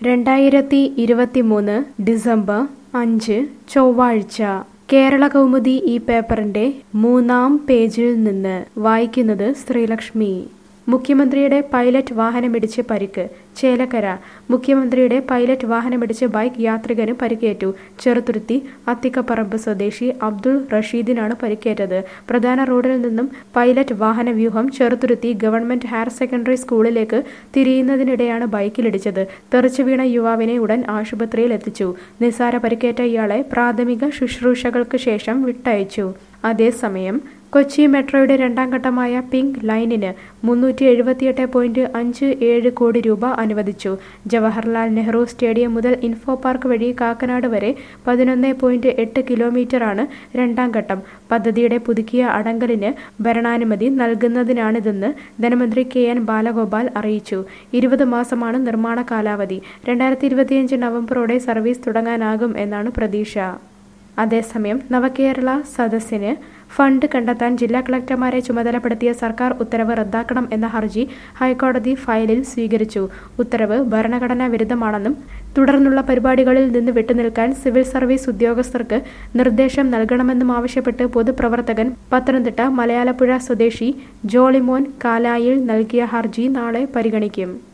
രണ്ടായിരത്തി ഇരുപത്തിമൂന്ന് ഡിസംബർ അഞ്ച് ചൊവ്വാഴ്ച കേരള കൗമുദി ഈ പേപ്പറിന്റെ മൂന്നാം പേജിൽ നിന്ന് വായിക്കുന്നത് ശ്രീലക്ഷ്മി മുഖ്യമന്ത്രിയുടെ പൈലറ്റ് വാഹനമിടിച്ച് പരിക്ക് ചേലക്കര മുഖ്യമന്ത്രിയുടെ പൈലറ്റ് വാഹനമിടിച്ച് ബൈക്ക് യാത്രികന് പരിക്കേറ്റു ചെറുതുരുത്തി അത്തിക്കപ്പറമ്പ് സ്വദേശി അബ്ദുൾ റഷീദിനാണ് പരിക്കേറ്റത് പ്രധാന റോഡിൽ നിന്നും പൈലറ്റ് വാഹന വ്യൂഹം ചെറുതുരുത്തി ഗവൺമെന്റ് ഹയർ സെക്കൻഡറി സ്കൂളിലേക്ക് തിരിയുന്നതിനിടെയാണ് ബൈക്കിലിടിച്ചത് തെറിച്ചു വീണ യുവാവിനെ ഉടൻ ആശുപത്രിയിൽ എത്തിച്ചു നിസ്സാര പരിക്കേറ്റ ഇയാളെ പ്രാഥമിക ശുശ്രൂഷകൾക്ക് ശേഷം വിട്ടയച്ചു അതേസമയം കൊച്ചി മെട്രോയുടെ രണ്ടാം ഘട്ടമായ പിങ്ക് ലൈനിന് മുന്നൂറ്റി എഴുപത്തിയെട്ട് പോയിന്റ് അഞ്ച് ഏഴ് കോടി രൂപ അനുവദിച്ചു ജവഹർലാൽ നെഹ്റു സ്റ്റേഡിയം മുതൽ ഇൻഫോ പാർക്ക് വഴി കാക്കനാട് വരെ പതിനൊന്ന് പോയിന്റ് എട്ട് കിലോമീറ്ററാണ് രണ്ടാം ഘട്ടം പദ്ധതിയുടെ പുതുക്കിയ അടങ്കലിന് ഭരണാനുമതി നൽകുന്നതിനാണിതെന്ന് ധനമന്ത്രി കെ എൻ ബാലഗോപാൽ അറിയിച്ചു ഇരുപത് മാസമാണ് നിർമ്മാണ കാലാവധി രണ്ടായിരത്തി ഇരുപത്തിയഞ്ച് നവംബറോടെ സർവീസ് തുടങ്ങാനാകും എന്നാണ് പ്രതീക്ഷ അതേസമയം നവകേരള സദസ്സിന് ഫണ്ട് കണ്ടെത്താൻ ജില്ലാ കളക്ടർമാരെ ചുമതലപ്പെടുത്തിയ സർക്കാർ ഉത്തരവ് റദ്ദാക്കണം എന്ന ഹർജി ഹൈക്കോടതി ഫയലിൽ സ്വീകരിച്ചു ഉത്തരവ് ഭരണഘടനാ വിരുദ്ധമാണെന്നും തുടർന്നുള്ള പരിപാടികളിൽ നിന്ന് വിട്ടുനിൽക്കാൻ സിവിൽ സർവീസ് ഉദ്യോഗസ്ഥർക്ക് നിർദ്ദേശം നൽകണമെന്നും ആവശ്യപ്പെട്ട് പൊതുപ്രവർത്തകൻ പത്തനംതിട്ട മലയാലപ്പുഴ സ്വദേശി ജോളിമോൻ കാലായിൽ നൽകിയ ഹർജി നാളെ പരിഗണിക്കും